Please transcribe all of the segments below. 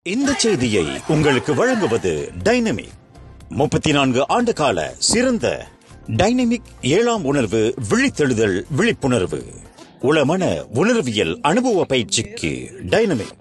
இந்த செய்தியை உங்களுக்கு வழங்குவது டைனமிக் முப்பத்தி நான்கு ஆண்டு கால சிறந்த டைனமிக் ஏழாம் உணர்வு விழித்தெழுதல் விழிப்புணர்வு உளமன உணர்வியல் அனுபவ பயிற்சிக்கு டைனமிக்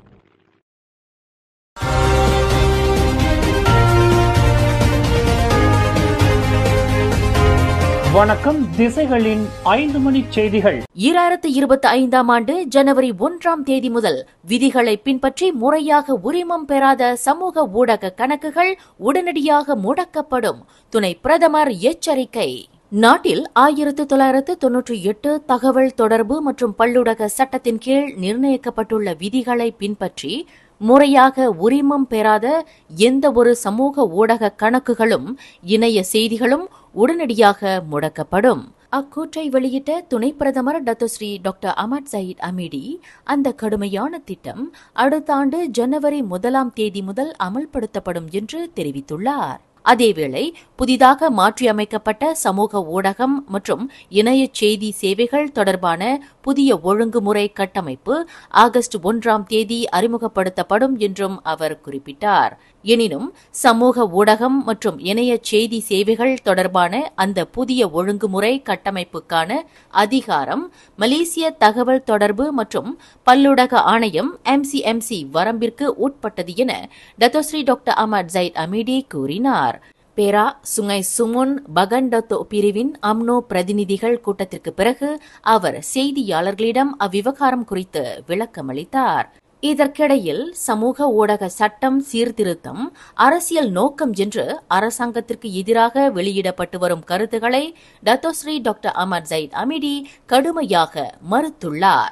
வணக்கம் திசைகளின் ஐந்து மணி செய்திகள் ஈராயிரத்து இருபத்தி ஐந்தாம் ஆண்டு ஜனவரி ஒன்றாம் தேதி முதல் விதிகளை பின்பற்றி முறையாக உரிமம் பெறாத சமூக ஊடக கணக்குகள் உடனடியாக முடக்கப்படும் துணை பிரதமர் எச்சரிக்கை நாட்டில் ஆயிரத்து தொள்ளாயிரத்து தொன்னூற்றி எட்டு தகவல் தொடர்பு மற்றும் பல்லுடக சட்டத்தின் கீழ் நிர்ணயிக்கப்பட்டுள்ள விதிகளை பின்பற்றி முறையாக உரிமம் பெறாத எந்த ஒரு சமூக ஊடக கணக்குகளும் இணைய செய்திகளும் உடனடியாக முடக்கப்படும் அக்கூற்றை வெளியிட்ட துணை பிரதமர் Datuk Seri doctor Ahmad Zahid Hamidi அந்த கடுமையான திட்டம் அடுத்த ஆண்டு ஜனவரி முதலாம் தேதி முதல் அமல்படுத்தப்படும் என்று தெரிவித்துள்ளார் அதேவேளை புதிதாக மாற்றியமைக்கப்பட்ட சமூக ஊடகம் மற்றும் இணைய செய்தி சேவைகள் தொடர்பான புதிய ஒழுங்குமுறை கட்டமைப்பு ஆகஸ்ட் ஒன்றாம் தேதி அறிமுகப்படுத்தப்படும் என்றும் அவர் குறிப்பிட்டார் எனினும் சமூக ஊடகம் மற்றும் இணைய செய்தி சேவைகள் தொடர்பான அந்த புதிய ஒழுங்குமுறை கட்டமைப்புக்கான அதிகாரம் மலேசிய தகவல் தொடர்பு மற்றும் பல்லுடக ஆணையம் எம்சிஎம்சி வரம்பிற்கு உட்பட்டது என Datuk Seri doctor Ahmad Zahid Hamidi கூறினார் பேரா சுங்கை சுமுன் பகண்டத்தோ பிரிவின் அம்னோ பிரதிநிதிகள் கூட்டத்திற்கு பிறகு அவர் செய்தியாளர்களிடம் அவ்விவகாரம் குறித்து விளக்கமளித்தார் இதற்கிடையில் சமூக ஊடக சட்டம் சீர்திருத்தம் அரசியல் நோக்கம் என்று அரசாங்கத்திற்கு எதிராக வெளியிடப்பட்டு வரும் கருத்துக்களை Datuk Seri doctor Ahmad Zahid Hamidi கடுமையாக மறுத்துள்ளார்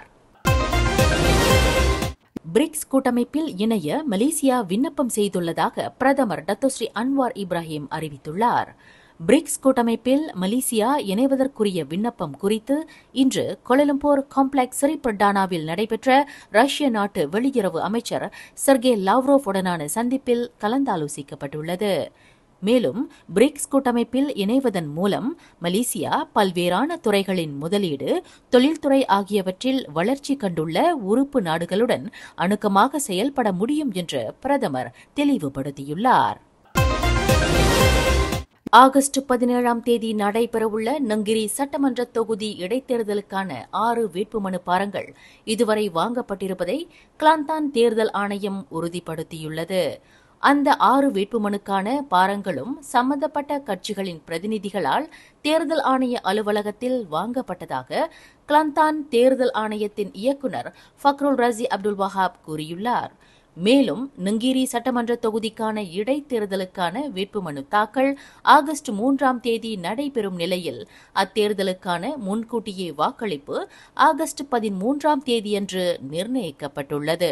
பிரிக்ஸ் கூட்டமைப்பில் இணைய மலேசியா விண்ணப்பம் செய்துள்ளதாக பிரதமர் டத்தோஸ்ரீ அன்வார் இப்ராஹிம் அறிவித்துள்ளார் பிரிக்ஸ் கூட்டமைப்பில் மலேசியா இணைவதற்குரிய விண்ணப்பம் குறித்து இன்று கொலலம்பூர் காம்ப்ளெக்ஸ் சிறிப்பர்டானாவில் நடைபெற்ற ரஷ்ய நாட்டு வெளியுறவு அமைச்சர் செர்கே லாவ்ரோவ் உடனான சந்திப்பில் கலந்தாலோசிக்கப்பட்டுள்ளது மேலும் பிரிக்ஸ் கூட்டமைப்பில் இணைவதன் மூலம் மலேசியா பல்வேறான துறைகளின் முதலீடு தொழில்துறை ஆகியவற்றில் வளர்ச்சி கண்டுள்ள உறுப்பு நாடுகளுடன் அணுக்கமாக செயல்பட முடியும் என்று பிரதமர் தெளிவுபடுத்தியுள்ளார் ஆகஸ்ட் பதினேழாம் தேதி நடைபெறவுள்ள நங்கிரி சட்டமன்ற தொகுதி இடைத்தேர்தலுக்கான ஆறு வேட்புமனு பாரங்கள் இதுவரை வாங்கப்பட்டிருப்பதை கிளாந்தான் தேர்தல் ஆணையம் உறுதிப்படுத்தியுள்ளது அந்த ஆறு வேட்புமனுக்கான பாரங்களும் சம்பந்தப்பட்ட கட்சிகளின் பிரதிநிதிகளால் தேர்தல் ஆணைய அலுவலகத்தில் வாங்கப்பட்டதாக கிளாந்தான் தேர்தல் ஆணையத்தின் இயக்குநர் ஃபக்ருல் ரசி அப்துல் வஹாப் கூறியுள்ளார் மேலும் நங்கீரி சட்டமன்ற தொகுதிக்கான இடைத்தேர்தலுக்கான வேட்புமனு தாக்கல் ஆகஸ்ட் மூன்றாம் தேதி நடைபெறும் நிலையில் அத்தேர்தலுக்கான முன்கூட்டியே வாக்களிப்பு ஆகஸ்ட் பதிமூன்றாம் தேதியன்று நிர்ணயிக்கப்பட்டுள்ளது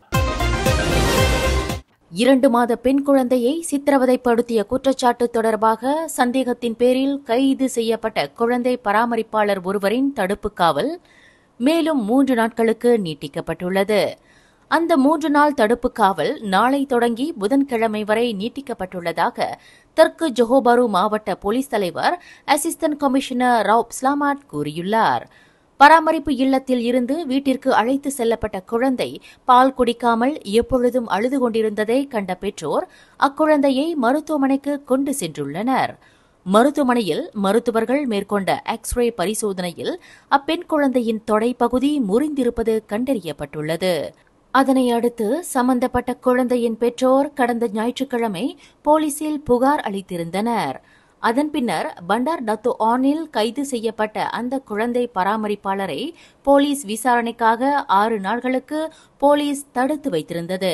இரண்டு மாத பெண் குழந்தையை சித்திரவதைப்படுத்திய குற்றச்சாட்டு தொடர்பாக சந்தேகத்தின் பேரில் கைது செய்யப்பட்ட குழந்தை பராமரிப்பாளர் ஒருவரின் தடுப்பு காவல் மேலும் மூன்று நாட்களுக்கு நீட்டிக்கப்பட்டுள்ளது அந்த மூன்று நாள் தடுப்பு காவல் நாளை தொடங்கி புதன்கிழமை வரை நீட்டிக்கப்பட்டுள்ளதாக தெற்கு ஜொஹோபாரு மாவட்ட போலீஸ் தலைவர் அசிஸ்டன்ட் கமிஷனர் ராவ் ஸ்லாமாட் கூறியுள்ளார் பராமரிப்பு இல்லத்தில் இருந்து வீட்டிற்கு அழைத்து செல்லப்பட்ட குழந்தை பால் குடிக்காமல் எப்பொழுதும் அழுது கொண்டிருந்ததை கண்ட பெற்றோர் அக்குழந்தையை மருத்துவமனைக்கு கொண்டு சென்றுள்ளனர் மருத்துவமனையில் மருத்துவர்கள் மேற்கொண்ட எக்ஸ்ரே பரிசோதனையில் அப்பெண் குழந்தையின் தொடைப்பகுதி முறிந்திருப்பது கண்டறியப்பட்டுள்ளது அதனை அடுத்து சம்பந்தப்பட்ட குழந்தையின் பெற்றோர் கடந்த ஞாயிற்றுக்கிழமை போலீசில் புகார் அளித்திருந்தனர் அதன் பின்னர் பண்டார் டத்தோ ஆனில் கைது செய்யப்பட்ட அந்த குழந்தை பராமரிப்பாளரை போலீஸ் விசாரணைக்காக ஆறு நாட்களுக்கு போலீஸ் தடுத்து வைத்திருந்தது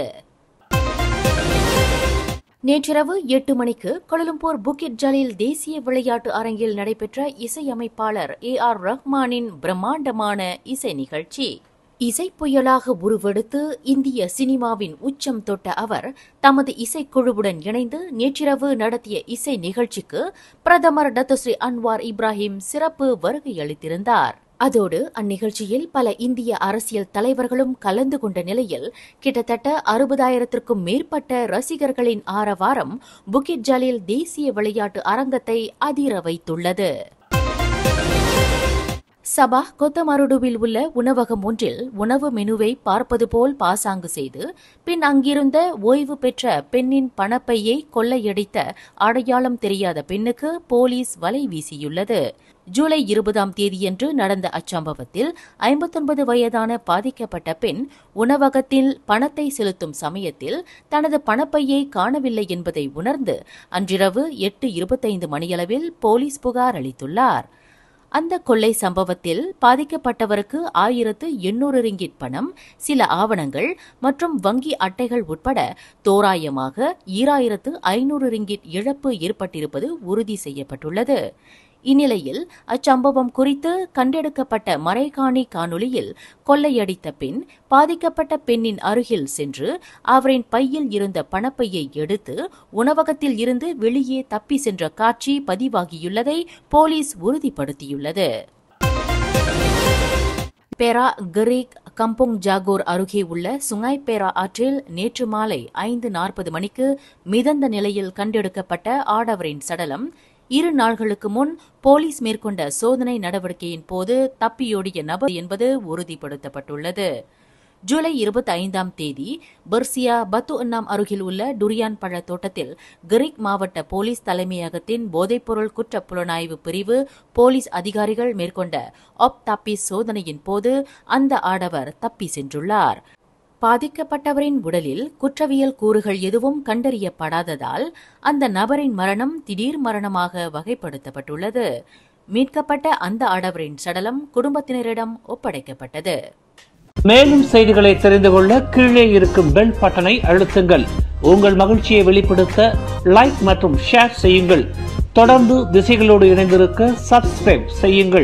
நேற்றிரவு எட்டு மணிக்கு கொலலம்பூர் புக்கிட் ஜலீல் தேசிய விளையாட்டு அரங்கில் நடைபெற்ற இசையமைப்பாளர் ஏ ஆர் ரஹ்மானின் பிரம்மாண்டமான இசை நிகழ்ச்சி இசை புயலாக உருவெடுத்து இந்திய சினிமாவின் உச்சம் தொட்ட அவர் தமது இசைக்குழுவுடன் இணைந்து நேற்றிரவு நடத்திய இசை நிகழ்ச்சிக்கு பிரதமர் டத்தஸ்ரீ அன்வார் இப்ராஹிம் சிறப்பு வருகை அளித்திருந்தார் அதோடு அந்நிகழ்ச்சியில் பல இந்திய அரசியல் தலைவர்களும் கலந்து கொண்ட நிலையில் கிட்டத்தட்ட அறுபதாயிரத்திற்கும் மேற்பட்ட ரசிகர்களின் ஆரவாரம் புகிட் ஜலீல் தேசிய விளையாட்டு அரங்கத்தை அதிர வைத்துள்ளது சபா கொத்தமருடுவில் உள்ள உணவகம் ஒன்றில் உணவு மெனுவை பார்ப்பது போல் பாசாங்கு செய்து பின் அங்கிருந்த ஓய்வு பெற்ற பெண்ணின் பணப்பையை கொள்ளையடித்த அடையாளம் தெரியாத பெண்ணுக்கு போலீஸ் வலை வீசியுள்ளது ஜூலை இருபதாம் தேதியன்று நடந்த அச்சம்பவத்தில் ஐம்பத்தொன்பது வயதான பாதிக்கப்பட்ட பெண் உணவகத்தில் பணத்தை செலுத்தும் சமயத்தில் தனது பணப்பையை காணவில்லை என்பதை உணர்ந்து அன்றிரவு எட்டு இருபத்தைந்து மணியளவில் போலீஸ் புகார் அளித்துள்ளார் அந்த கொள்ளை சம்பவத்தில் பாதிக்கப்பட்டவருக்கு ஆயிரத்து எண்ணூறு ரிங்கிட் பணம் சில ஆவணங்கள் மற்றும் வங்கி அட்டைகள் உட்பட தோராயமாக ஈராயிரத்து ஐநூறு ரிங்கிட் இழப்பு ஏற்பட்டிருப்பது உறுதி செய்யப்பட்டுள்ளது இந்நிலையில் அச்சம்பவம் குறித்து கண்டெடுக்கப்பட்ட மறைகாணி காணொளியில் கொள்ளையடித்த பின் பாதிக்கப்பட்ட பெண்ணின் அருகில் சென்று அவரின் பையில் இருந்த பணப்பையை எடுத்து உணவகத்தில் இருந்து வெளியே தப்பி சென்ற காட்சி பதிவாகியுள்ளதை போலீஸ் உறுதிப்படுத்தியுள்ளது பேரா கரீக் கம்போங் ஜாகோர் அருகே உள்ள சுங்காய்பேரா ஆற்றில் நேற்று மாலை ஐந்து நாற்பது மணிக்கு மிதந்த நிலையில் கண்டெடுக்கப்பட்ட ஆடவரின் சடலம் இரு நாள்களுக்கு முன் போலீஸ் மேற்கொண்ட சோதனை நடவடிக்கையின் போது தப்பியோடிய நபர் என்பது உறுதிப்படுத்தப்பட்டுள்ளது ஜூலை இருபத்தி ஐந்தாம் தேதி பர்சியா பத்து அண்ணாம் அருகில் உள்ள டுரியான் பழ தோட்டத்தில் கிரிக் மாவட்ட போலீஸ் தலைமையகத்தின் போதைப்பொருள் குற்ற புலனாய்வு பிரிவு போலீஸ் அதிகாரிகள் மேற்கொண்ட ஆப் தப்பி சோதனையின் போது அந்த ஆடவர் தப்பி சென்றுள்ளார் பாதிக்கப்பட்டவரின் உடலில் குற்றவியல் கூறுகள் எதுவும் கண்டறியப்படாததால் அந்த நபரின் மரணம் திடீர் மரணமாக வகைப்படுத்தப்பட்டுள்ளது மீட்கப்பட்ட அந்த ஆடவரின் சடலம் குடும்பத்தினரிடம் ஒப்படைக்கப்பட்டது மேலும் செய்திகளை தெரிந்து கொள்ள கீழே இருக்கும் பெல் பட்டனை அழுத்துங்கள் உங்கள் மகிழ்ச்சியை வெளிப்படுத்த லைக் மற்றும் ஷேர் செய்யுங்கள் தொடர்ந்து திசைகளோடு இணைந்திருக்க சப்ஸ்கிரைப் செய்யுங்கள்